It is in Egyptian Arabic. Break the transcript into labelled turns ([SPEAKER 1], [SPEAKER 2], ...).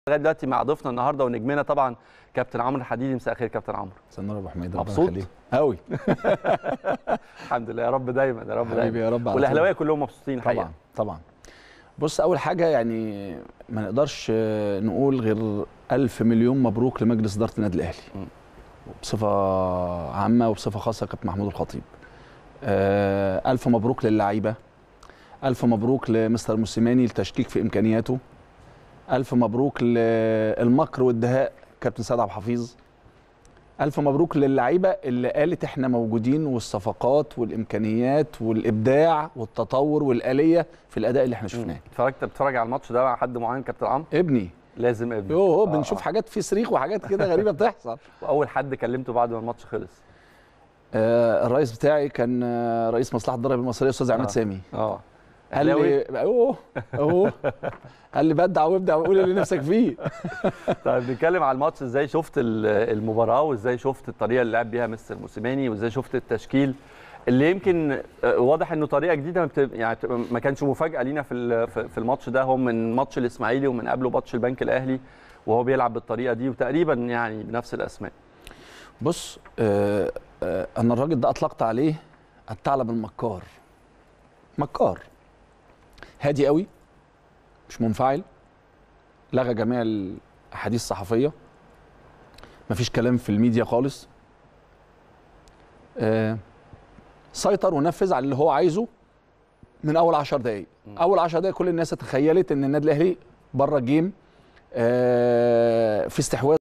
[SPEAKER 1] لغايه دلوقتي مع ضيفنا النهارده ونجمنا طبعا كابتن عمرو الحديدي مساء الخير كابتن عمرو
[SPEAKER 2] سنور ابو حميد ربنا
[SPEAKER 1] مبسوط؟
[SPEAKER 2] يخليك قوي
[SPEAKER 1] الحمد لله يا رب دايما يا رب
[SPEAKER 2] حبيبي
[SPEAKER 1] دايما
[SPEAKER 2] يا رب على طول.
[SPEAKER 1] والاهلاويه كلهم مبسوطين الحقيقه
[SPEAKER 2] طبعا طبعا بص اول حاجه يعني ما نقدرش آه، نقول غير ألف مليون مبروك لمجلس اداره النادي الاهلي
[SPEAKER 1] م.
[SPEAKER 2] بصفه عامه وبصفه خاصه كابتن محمود الخطيب آه، ألف مبروك للعيبه ألف مبروك لمستر موسيماني التشكيك في امكانياته ألف مبروك للمكر والدهاء كابتن سيد عبد الحفيظ ألف مبروك للعيبة اللي قالت احنا موجودين والصفقات والإمكانيات والإبداع والتطور والآلية في الأداء اللي احنا شفناه
[SPEAKER 1] اتفرجت بتتفرج على الماتش ده مع حد معين كابتن عمرو
[SPEAKER 2] ابني
[SPEAKER 1] لازم ابني
[SPEAKER 2] يوه
[SPEAKER 1] آه،
[SPEAKER 2] بنشوف
[SPEAKER 1] آه.
[SPEAKER 2] حاجات في صريخ وحاجات كده غريبة بتحصل
[SPEAKER 1] واول حد كلمته بعد ما الماتش خلص
[SPEAKER 2] آه الرئيس بتاعي كان آه رئيس مصلحة الضرائب المصرية أستاذ عماد
[SPEAKER 1] آه.
[SPEAKER 2] سامي
[SPEAKER 1] اه
[SPEAKER 2] قال لي اوه اوه قال لي بدع وابدع وقول اللي نفسك فيه
[SPEAKER 1] طيب نتكلم على الماتش ازاي شفت ال- المباراه وازاي شفت الطريقه اللي لعب بيها مستر موسيماني وازاي شفت التشكيل اللي يمكن آه، واضح انه طريقه جديده ما بت- يعني بتبقى- ما كانش مفاجاه لينا في ال- في في الماتش ده هو من ماتش الاسماعيلي ومن قبله ماتش البنك الاهلي وهو بيلعب بالطريقه دي وتقريبا يعني بنفس الاسماء
[SPEAKER 2] بص آه آه انا الراجل ده اطلقت عليه الثعلب المكار مكار هادي قوي مش منفعل لغى جميع الاحاديث الصحفيه مفيش كلام في الميديا خالص آه سيطر ونفذ على اللي هو عايزه من اول عشر دقائق اول عشر دقائق كل الناس تخيلت ان النادي الاهلي بره الجيم آه في استحواذ